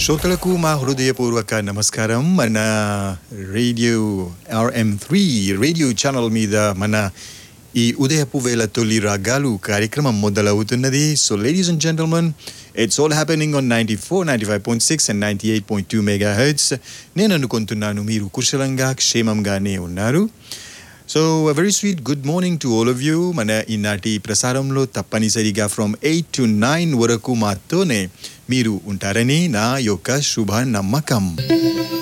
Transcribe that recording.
శ్రోతలకు మా హృదయపూర్వక నమస్కారం మన radio RM three radio channel మీద మన ఈ ఉదయపు వేళ తొలి రాగాలు కార్యక్రమం మొదలవుతున్నది so ladies and gentlemen it's all happening on ninety four ninety five point six and ninety eight point two mega heads నేను అనుకుంటున్నాను మీరు కుశలంగా క్షేమంగానే ఉన్నారు so very sweet good morning to all of you మన ఈనాటి ప్రసారంలో తప్పనిసరిగా ఫ్రమ్ ఎయిట్ టు నైన్ వరకు మాతోనే మీరు ఉంటారని నా యొక్క శుభ నమ్మకం